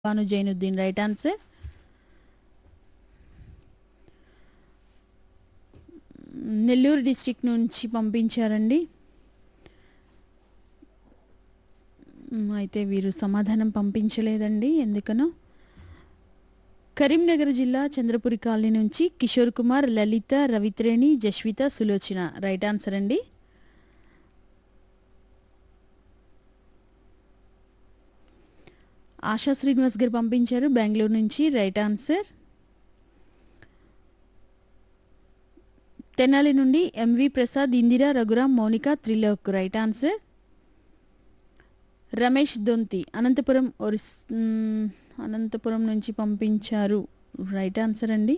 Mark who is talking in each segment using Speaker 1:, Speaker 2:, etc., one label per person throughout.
Speaker 1: Banu Zainuddin right answer Nellore district నుంచి పంపించారండి మ్, అయితే వీరు సమాధానం పంపించలేదండి ఎందుకనో కరీంనగర్ జిల్లా చంద్రపురి కాలనీ నుంచి కిషోర్ కుమార్ లలిత రవిత్రేణి జస్విత సులోచన రైట్ ఆన్సర్ అండి ఆశా శ్రీనివాస్ గారు పంపించారు బెంగళూరు నుంచి రైట్ ఆన్సర్ తెనాలి నుండి MV Prasad Indira Raghuram Mounika Trilok right answer Ramesh Donthi Anantapur ఒరిస్ మ్, అనంతపురం నుంచి పంపించారు రైట్ ఆన్సర్ అండి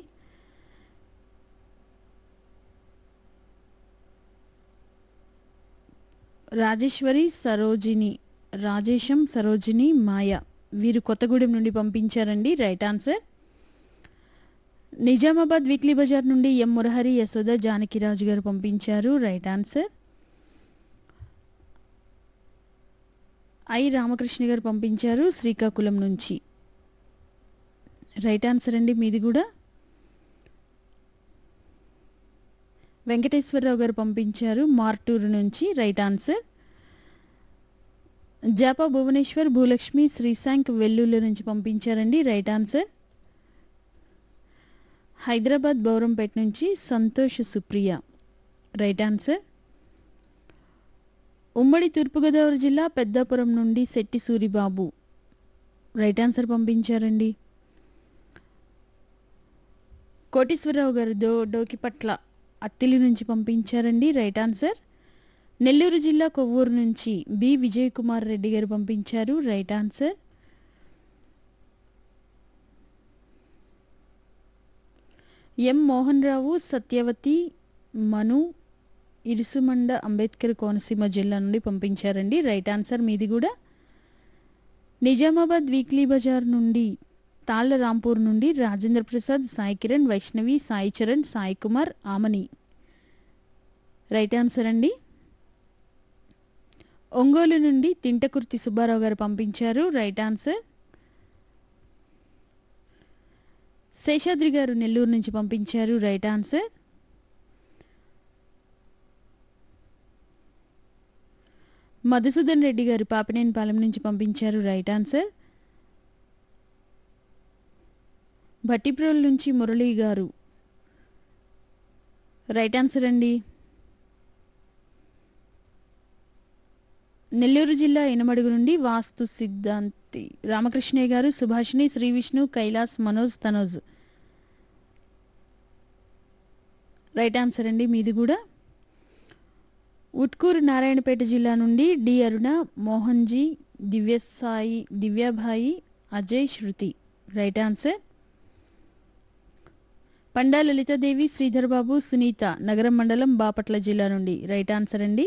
Speaker 1: రాజేశ్వరి సరోజిని రాజేశం సరోజిని మాయ వీరు కొత్తగూడెం నుండి పంపించారండి రైట్ ఆన్సర్ నిజామాబాద్ వీక్లీ బజార్ నుండి ఎం మురహరి యశోద జానకిరాజు గారు పంపించారు రైట్ ఆన్సర్ ఐ రామకృష్ణ గారు పంపించారు శ్రీకాకుళం నుంచి రైట్ ఆన్సర్ అండి మీది కూడా వెంకటేశ్వరరావు గారు పంపించారు మార్టూరు నుంచి రైట్ ఆన్సర్ జాపా భువనేశ్వర్ భూలక్ష్మి శ్రీశాంక్ వెల్లుల్లి నుంచి పంపించారండి రైట్ ఆన్సర్ హైదరాబాద్ బౌరంపేట నుంచి సంతోష్ సుప్రియ రైట్ ఆన్సర్ ఉమ్మడి తూర్పుగోదావరి జిల్లా పెద్దాపురం నుండి శెట్టి సూరిబాబు రైట్ ఆన్సర్ పంపించారండి కోటేశ్వరరావు గారు దో డోకిపట్ల అత్తిలి నుంచి పంపించారండి రైట్ ఆన్సర్ నెల్లూరు జిల్లా కొవ్వూరు నుంచి బి విజయ్ కుమార్ రెడ్డి గారు పంపించారు right answer M Mohan Rao Satyavathi Manu Irusumanda Ambedkar Konaseema జిల్లా నుండి పంపించారండి రైట్ ఆన్సర్ మీది కూడా నిజామాబాద్ వీక్లీ బజార్ నుండి తాళ్ల రాంపూర్ నుండి రాజేంద్ర ప్రసాద్ సాయి కిరణ్ వైష్ణవి సాయి చరణ్ సాయి కుమార్ ఆమని రైట్ ఆన్సర్ అండి ఒంగోలు నుండి తింటకుర్తి సుబ్బారావు గారు పంపించారు రైట్ ఆన్సర్ శేషాద్రి గారు నెల్లూరు నుంచి పంపించారు రైట్ ఆన్సర్ మధుసూదన్ రెడ్డి గారు పాపినేనిపాలెం నుంచి పంపించారు రైట్ ఆన్సర్ భట్టిప్రోల్ నుంచి మురళీ గారు రైట్ ఆన్సర్ అండి నెల్లూరు జిల్లా ఇనమడుగు నుండి వాస్తు సిద్ధాంతి రామకృష్ణయ్య గారు సుభాషిణి శ్రీ విష్ణు కైలాస్ మనోజ్ తనోజ్ రైట్ ఆన్సర్ అండి మీది కూడా ఉట్కూరు నారాయణపేట జిల్లా నుండి D Aruna Mohanji Divyasai Divyabhai Ajay Shruthi right answer Panda Lalithadevi Sridhar Babu Sunitha Nagaram మండలం బాపట్ల జిల్లా నుండి రైట్ ఆన్సర్ అండి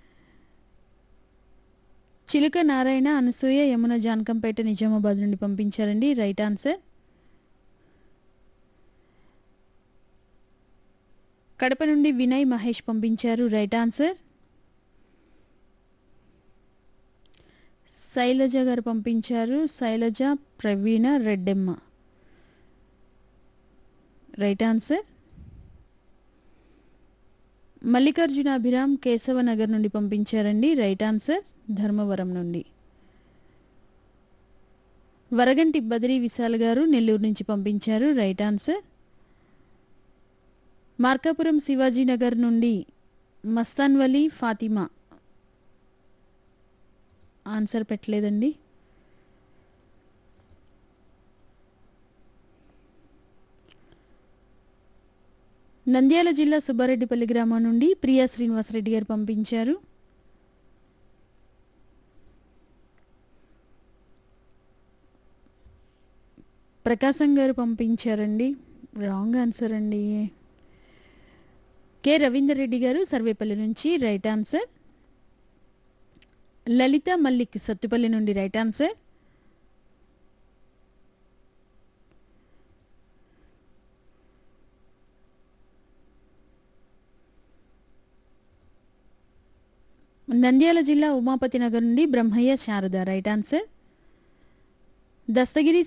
Speaker 1: చిలుక నారాయణ అనసూయ యమున జానకంపేట నిజామాబాద్ నుండి పంపించారండి రైట్ ఆన్సర్ కడప నుండి వినయ్ మహేష్ పంపించారు రైట్ ఆన్సర్ శైలజ గారు పంపించారు శైలజ ప్రవీణ రెడ్డెమ్మ రైట్ ఆన్సర్ మల్లికార్జున అభిరామ్ కేశవ నగర్ నుండి పంపించారండి రైట్ ఆన్సర్ ధర్మవరం నుండి వరగంటి బదిరి విశాల్ గారు నెల్లూరు నుంచి పంపించారు రైట్ ఆన్సర్ మార్కాపురం శివాజీ నగర్ నుండి మస్తాన్ వలీ ఫాతిమా ఆన్సర్ పెట్టలేదండి నంద్యాల జిల్లా సుబ్బారెడ్డిపల్లి గ్రామం నుండి ప్రియా శ్రీనివాసరెడ్డి గారు పంపించారు ప్రకాశం గారు పంపించారండి రాంగ్ ఆన్సర్ అండి కె రవీందర్ రెడ్డి గారు సర్వేపల్లి నుంచి రైట్ ఆన్సర్ లలిత మల్లిక్ సత్తుపల్లి నుండి రైట్ ఆన్సర్ నంద్యాల జిల్లా ఉమాపతి నగర్ నుండి బ్రహ్మయ్య శారద రైట్ ఆన్సర్ దస్తగిరి